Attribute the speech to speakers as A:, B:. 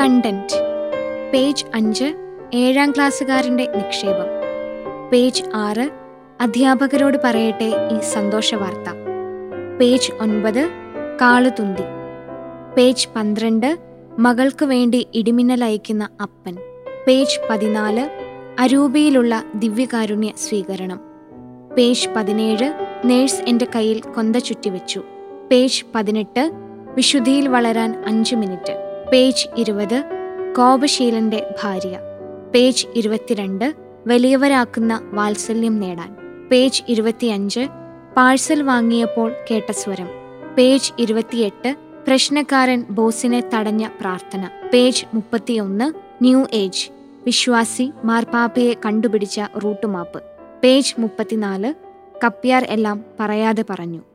A: content page അഞ്ച് ഏഴാം ക്ലാസ്സുകാരൻ്റെ നിക്ഷേപം പേജ് ആറ് അധ്യാപകരോട് പറയട്ടെ ഈ സന്തോഷ വാർത്ത പേജ് ഒൻപത് കാളുതുന്തി പേജ് പന്ത്രണ്ട് മകൾക്ക് വേണ്ടി ഇടിമിന്നൽ അയക്കുന്ന അപ്പൻ പേജ് പതിനാല് അരൂപിയിലുള്ള ദിവ്യകാരുണ്യ സ്വീകരണം പേജ് പതിനേഴ് നേഴ്സ് എൻ്റെ കയ്യിൽ കൊന്ത ചുറ്റിവെച്ചു പേജ് പതിനെട്ട് വിശുദ്ധിയിൽ വളരാൻ അഞ്ച് മിനിറ്റ് പേജ് ഇരുപത് കോപശീലന്റെ ഭാര്യ പേജ് ഇരുപത്തിരണ്ട് വലിയവരാക്കുന്ന വാത്സല്യം നേടാൻ പേജ് ഇരുപത്തിയഞ്ച് പാഴ്സൽ വാങ്ങിയപ്പോൾ കേട്ട സ്വരം പേജ് ഇരുപത്തിയെട്ട് പ്രശ്നക്കാരൻ ബോസിനെ തടഞ്ഞ പ്രാർത്ഥന പേജ് മുപ്പത്തിയൊന്ന് ന്യൂ ഏജ് വിശ്വാസി മാർപ്പാപ്പയെ കണ്ടുപിടിച്ച റൂട്ടുമാപ്പ് പേജ് മുപ്പത്തിനാല് കപ്യാർ എല്ലാം പറയാതെ പറഞ്ഞു